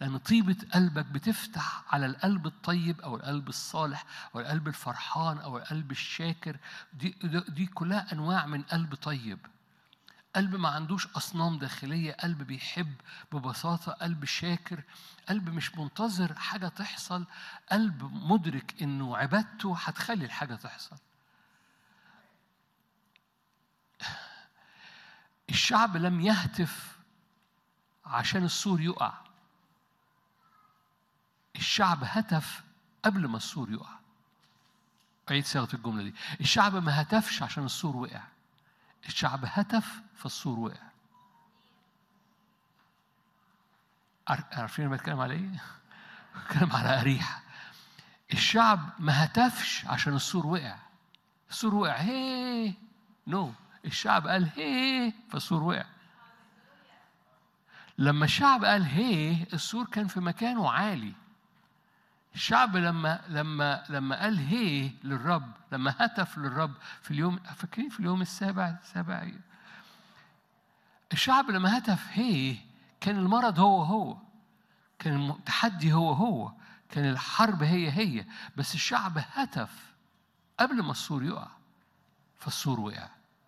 لأن طيبة قلبك بتفتح على القلب الطيب أو القلب الصالح أو القلب الفرحان أو القلب الشاكر دي, دي كلها أنواع من قلب طيب قلب ما عندوش أصنام داخلية قلب بيحب ببساطة قلب شاكر قلب مش منتظر حاجة تحصل قلب مدرك إنه عبادته هتخلي الحاجة تحصل الشعب لم يهتف عشان السور يقع الشعب هتف قبل ما السور يقع عيد صياغة الجملة دي الشعب ما هتفش عشان السور وقع الشعب هتف فالسور وقع عارفين انا بتكلم على ايه؟ بتكلم على اريحه الشعب ما هتفش عشان السور وقع السور وقع هي نو no. الشعب قال هي فالسور وقع لما الشعب قال هي السور كان في مكانه عالي الشعب لما لما لما قال هي للرب لما هتف للرب في اليوم فاكرين في اليوم السابع السابع الشعب لما هتف هي كان المرض هو هو كان التحدي هو هو كان الحرب هي هي بس الشعب هتف قبل ما السور يقع فالسور وقع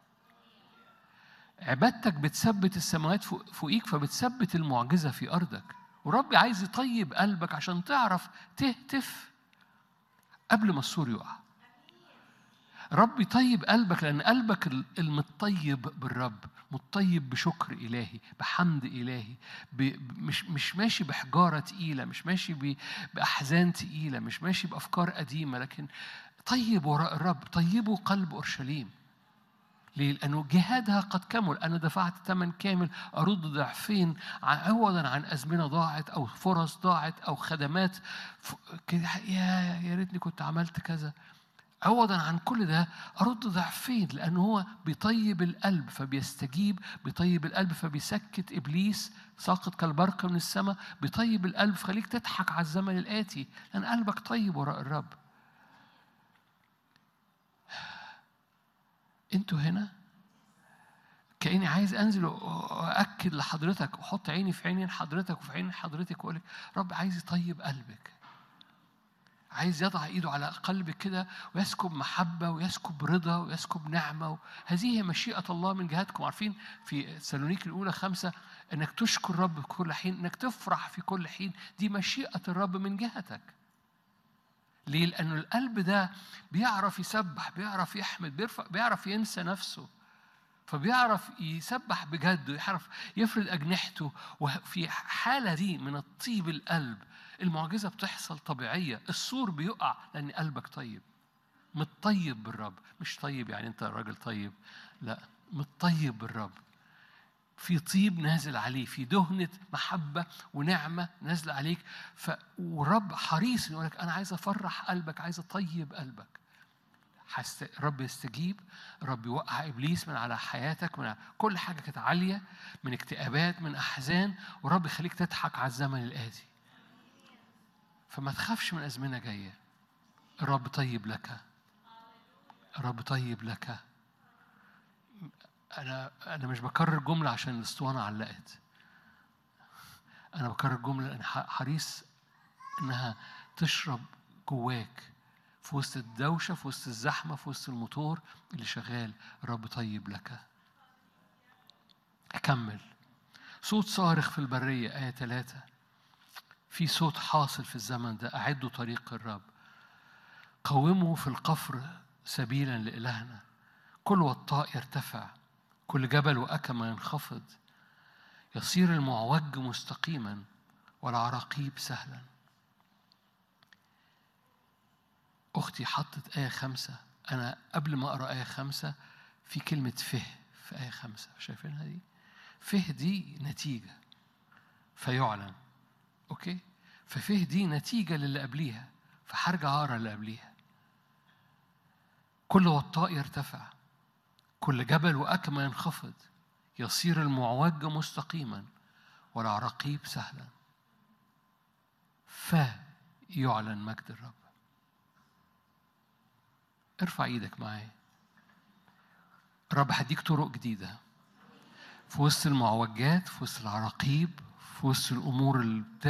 عبادتك بتثبت السماوات فوقيك فبتثبت المعجزه في ارضك ورب عايز يطيب قلبك عشان تعرف تهتف قبل ما السور يقع رب يطيب قلبك لأن قلبك المطيب بالرب مطيب بشكر إلهي بحمد إلهي مش مش ماشي بحجارة تقيلة مش ماشي بأحزان تقيلة مش ماشي بأفكار قديمة لكن طيب وراء الرب طيبوا قلب أورشليم ليه؟ لأنه جهادها قد كمل أنا دفعت ثمن كامل أرد ضعفين عوضا عن أزمنة ضاعت أو فرص ضاعت أو خدمات كده يا يا ريتني كنت عملت كذا عوضا عن كل ده أرد ضعفين لأنه هو بيطيب القلب فبيستجيب بيطيب القلب فبيسكت إبليس ساقط كالبرق من السماء بيطيب القلب فخليك تضحك على الزمن الآتي لأن قلبك طيب وراء الرب انتوا هنا كأني عايز انزل واكد لحضرتك واحط عيني في عين حضرتك وفي عين حضرتك واقول لك رب عايز يطيب قلبك عايز يضع ايده على قلبك كده ويسكب محبه ويسكب رضا ويسكب نعمه هذه هي مشيئه الله من جهتكم عارفين في سالونيك الاولى خمسه انك تشكر الرب في كل حين انك تفرح في كل حين دي مشيئه الرب من جهتك ليه؟ لأنه القلب ده بيعرف يسبح بيعرف يحمد بيرفع بيعرف ينسى نفسه فبيعرف يسبح بجد ويعرف يفرد أجنحته وفي حالة دي من الطيب القلب المعجزة بتحصل طبيعية السور بيقع لأن قلبك طيب متطيب بالرب مش طيب يعني أنت راجل طيب لا متطيب بالرب في طيب نازل عليه في دهنة محبة ونعمة نازلة عليك ف... ورب حريص يقول لك أنا عايز أفرح قلبك عايز أطيب قلبك حست... رب يستجيب رب يوقع إبليس من على حياتك من على... كل حاجة كانت عالية من اكتئابات من أحزان ورب يخليك تضحك على الزمن الآتي فما تخافش من أزمنة جاية الرب طيب لك الرب طيب لك أنا أنا مش بكرر جملة عشان الأسطوانة علقت. أنا بكرر جملة لأن حريص إنها تشرب جواك في وسط الدوشة في وسط الزحمة في وسط الموتور اللي شغال الرب طيب لك. أكمل. صوت صارخ في البرية آية ثلاثة. في صوت حاصل في الزمن ده أعدوا طريق الرب. قوموا في القفر سبيلا لإلهنا. كل وطاء يرتفع كل جبل وأكمة ينخفض يصير المعوج مستقيما والعراقيب سهلا أختي حطت آية خمسة أنا قبل ما أقرأ آية خمسة في كلمة فه في آية خمسة شايفينها دي فه دي نتيجة فيعلن أوكي ففه دي نتيجة للي قبليها فهرجع أقرأ اللي قبليها كل وطاء يرتفع كل جبل وأكمة ينخفض يصير المعوج مستقيما والعراقيب سهلا فيعلن مجد الرب ارفع ايدك معايا الرب هديك طرق جديدة في وسط المعوجات في وسط العراقيب في وسط الأمور اللي